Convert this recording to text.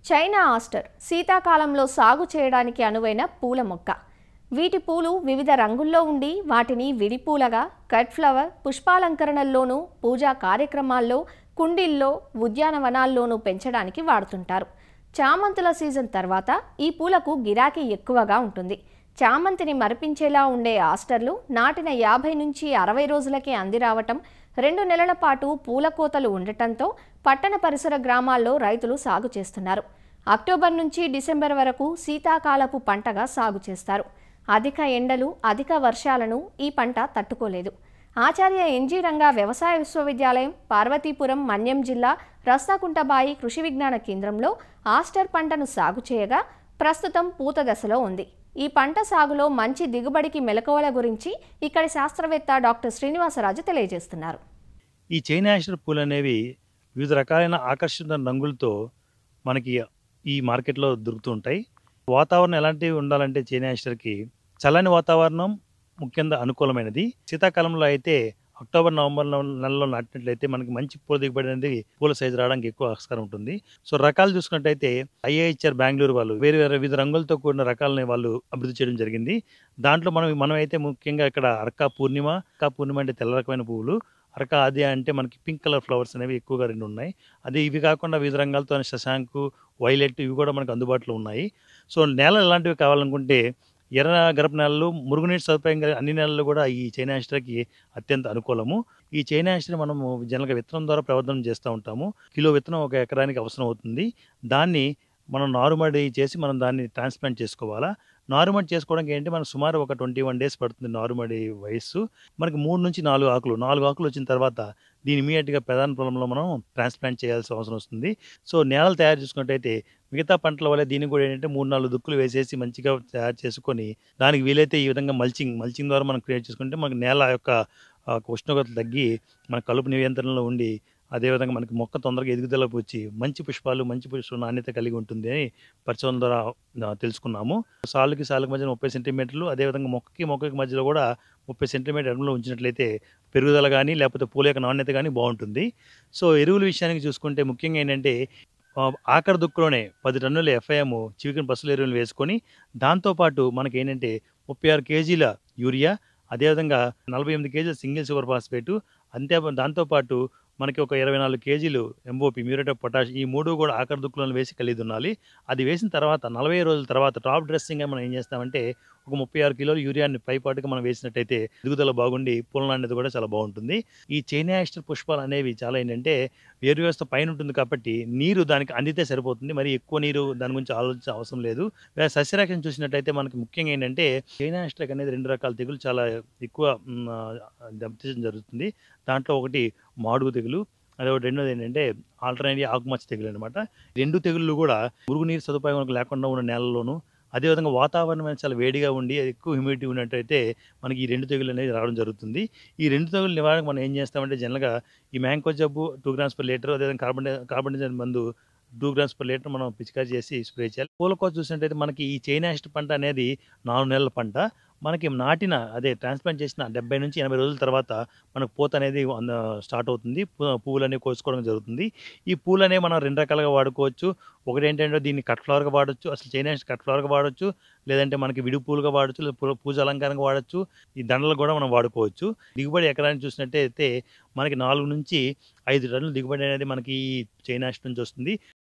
China Aster శీతాకాలంలో సాగు చేయడానికి అనువైన పూల మొక్క వీటి పూలు వివిధ రంగుల్లో ఉండి వాటిని విడిపూలగా కట్ ఫ్లవర్ పుష్పాలంకరణల్లోనూ పూజా కార్యక్రమాల్లో కుండీల్లో ఉద్యానవనాల్లోనూ పెంచడానికి వాడుతుంటారు చామంతుల సీజన్ తర్వాత ఈ పూలకు గిరాకీ ఎక్కువగా ఉంటుంది చామంతిని మరిపించేలా ఉండే ఆస్టర్లు నాటిన యాభై నుంచి అరవై రోజులకే అందిరావటం రెండు నెలల పాటు పూల కోతలు ఉండటంతో పట్టణ పరిసర గ్రామాల్లో రైతులు సాగు చేస్తున్నారు అక్టోబర్ నుంచి డిసెంబర్ వరకు శీతాకాలపు పంటగా సాగు చేస్తారు అధిక ఎండలు అధిక వర్షాలను ఈ పంట తట్టుకోలేదు ఆచార్య ఎన్జీ రంగా వ్యవసాయ విశ్వవిద్యాలయం పార్వతీపురం మన్యం జిల్లా రస్తాకుంటబాయి కృషి విజ్ఞాన కేంద్రంలో ఆస్టర్ పంటను సాగు చేయగా ప్రస్తుతం పూత దశలో ఉంది ఈ పంట సాగులో మంచి దిగుబడికి మెలకువల గురించి ఇక్కడి శాస్త్రవేత్త డాక్టర్ శ్రీనివాసరాజు తెలియజేస్తున్నారు ఈ చైనా యాషర్ పూలు అనేవి వివిధ రకాలైన ఆకర్షణ రంగులతో మనకి ఈ మార్కెట్లో దొరుకుతూ ఉంటాయి వాతావరణం ఎలాంటివి ఉండాలంటే చైనా యాషర్కి చల్లని వాతావరణం ముఖ్యంగా అనుకూలమైనది శీతాకాలంలో అయితే అక్టోబర్ నవంబర్ నెల- నెలలో నాటినట్లయితే మనకి మంచి పూల దిగుబడి అనేది పూల సైజు రావడానికి ఎక్కువ ఆస్కారం ఉంటుంది సో రకాలు చూసుకున్నట్టయితే ఐఐహెచ్ఆర్ బెంగళూరు వాళ్ళు వేరే వేరే వివిధ రంగులతో కూడిన రకాలని వాళ్ళు అభివృద్ధి చేయడం జరిగింది దాంట్లో మనం మనం అయితే ముఖ్యంగా ఇక్కడ అరకా పూర్ణిమ అరకా పూర్ణిమ అంటే తెల్ల రకమైన పువ్వులు అరక ఆది అంటే మనకి పింక్ కలర్ ఫ్లవర్స్ అనేవి ఎక్కువగా రెండు ఉన్నాయి అదే ఇవి కాకుండా వివిధ రంగాలతో శశాంకు వైలెట్ ఇవి కూడా మనకు అందుబాటులో ఉన్నాయి సో నేలలు ఎలాంటివి కావాలనుకుంటే ఎర్ర గరప నేలలు మురుగునీటి సదుపాయం కలిగిన అన్ని నేలలు కూడా ఈ చైనా యాస్టర్కి అత్యంత అనుకూలము ఈ చైనా యాస్టర్ మనము జనరల్గా విత్తనం ద్వారా ప్రవర్ధనం చేస్తూ ఉంటాము కిలో విత్తనం ఒక ఎకరానికి అవసరం అవుతుంది దాన్ని మనం నారుమడి చేసి మనం దాన్ని ట్రాన్స్ప్లాంట్ చేసుకోవాలా నారుమడి చేసుకోవడానికి ఏంటి మనకు సుమారు ఒక ట్వంటీ వన్ డేస్ పడుతుంది నారుమడి వయస్సు మనకి మూడు నుంచి నాలుగు ఆకులు నాలుగు ఆకులు వచ్చిన తర్వాత దీని ఇమీడియట్గా ప్రధాన పొలంలో మనం ట్రాన్స్ప్లాంట్ చేయాల్సిన అవసరం వస్తుంది సో నేలలు తయారు చేసుకున్నట్టయితే మిగతా పంటల వల్ల దీనికి కూడా ఏంటంటే మూడు నాలుగు దుక్కులు వేసేసి మంచిగా తయారు చేసుకొని దానికి వీలైతే ఈ విధంగా మల్చింగ్ మల్చింగ్ ద్వారా మనం క్రియేట్ చేసుకుంటే మనకి నేల యొక్క ఆ, ఉష్ణోగ్రత తగ్గి మన కలుపు నియంత్రణలో ఉండి అదేవిధంగా మనకి మొక్క తొందరగా ఎదుగుదలకు వచ్చి మంచి పుష్పాలు మంచి పుష్ప నాణ్యత కలిగి ఉంటుంది అని పరిశోధన ద్వారా ఆ, తెలుసుకున్నాము సాలుకి సాలుకి మధ్య ముప్పై సెంటీమీటర్లు అదేవిధంగా మొక్కకి మొక్కకి మధ్యలో కూడా ముప్పై సెంటీమీటర్ ఎడమలో ఉంచినట్లయితే పెరుగుదల కానీ లేకపోతే పూల యొక్క నాణ్యత కానీ బాగుంటుంది సో ఎరువుల విషయానికి చూసుకుంటే ముఖ్యంగా ఏంటంటే ఆ, ఆఖరి దుక్కులోనే పది టన్నుల ఎఫ్ఐఎం చివికన్ పసుల ఎరువులు వేసుకొని దాంతోపాటు మనకి ఏంటంటే ముప్పై ఆరు కేజీల యూరియా అదేవిధంగా నలభై ఎనిమిది కేజీల సింగిల్ సూపర్ ఫాస్ఫేటు అంతే దాంతోపాటు మనకి ఒక ఇరవై నాలుగు కేజీలు ఎంఓపి మ్యూరేట్ ఆఫ్ పొటాష్ ఈ మూడు కూడా ఆఖరి దుక్కులను వేసి కలిగి ఉండాలి అది వేసిన తర్వాత నలభై రోజుల తర్వాత టాప్ డ్రెస్సింగ్ మనం ఏం చేస్తామంటే ఒక ముప్పై ఆరు కిలోలు యూరియాని పైపాటుగా మనం వేసినట్టయితే ఎదుగుదల బాగుండి పూల నాణ్యత కూడా చాలా బాగుంటుంది ఈ చైనా యాస్టర్ పుష్పాలు అనేవి చాలా ఏంటంటే వేరు వ్యవస్థ పైన ఉంటుంది కాబట్టి నీరు దానికి అందితే సరిపోతుంది మరి ఎక్కువ నీరు దాని గురించి ఆలోచించిన అవసరం లేదు వేరే సస్యరక్షణ చూసినట్టయితే మనకి ముఖ్యంగా ఏంటంటే చైనా యాస్ట్రక్ అనేది రెండు రకాల తెగులు చాలా ఎక్కువ మ్, ఆ, దెబ్బతీయడం జరుగుతుంది దాంట్లో ఒకటి మాడుగు తెగులు అదే ఒకటి రెండోది ఏంటంటే ఆల్టర్నేటివ్ ఆకుమచ్చ తెగులు అనమాట రెండు తెగుళ్ళు కూడా మురుగునీరు సదుపాయం మనకు లేకుండా ఉన్న నేలల్లోనూ అదేవిధంగా వాతావరణం అనేది చాలా వేడిగా ఉండి ఎక్కువ హ్యూమిడిటీ ఉన్నట్టయితే మనకి ఈ రెండు తెగులు అనేది రావడం జరుగుతుంది ఈ రెండు తెగులు నివారణకు మనం ఏం చేస్తామంటే జనరల్గా ఈ మ్యాంకో జబ్బు టూ గ్రామ్స్ పర్ లీటర్ అదేవిధంగా కార్బన్ డై- కార్బన్ డైఆక్సైడ్ మందు టూ గ్రామ్స్ పర్ లీటర్ మనం పిచికారి చేసి స్ప్రే చేయాలి పూల కోత చూసినట్టయితే మనకి ఈ చైనా యాస్ట్ పంట అనేది నాలుగు నెలల పంట మనకి నాటిన అదే ట్రాన్స్ప్లాంట్ చేసిన డెబ్బై నుంచి ఎనభై రోజుల తర్వాత మనకు పూత అనేది అంద- స్టార్ట్ అవుతుంది పూ- పువ్వులు అనేవి కోసుకోవడం జరుగుతుంది ఈ పూలు అనేవి మనం రెండు రకాలుగా వాడుకోవచ్చు ఒకటి ఏంటంటే దీన్ని కట్ ఫ్లవర్గా వాడచ్చు అసలు చైనా కట్ ఫ్లవర్గా వాడచ్చు లేదంటే మనకి విడి పూలుగా వాడచ్చు లేదా పూ- పూజ అలంకారంగా వాడచ్చు ఈ దండలు కూడా మనం వాడుకోవచ్చు దిగుబడి ఎకరానికి చూసినట్టయితే మనకి నాలుగు నుంచి ఐదు టన్నుల దిగుబడి అనేది మనకి ఈ చైనా నుంచి వస్తుంది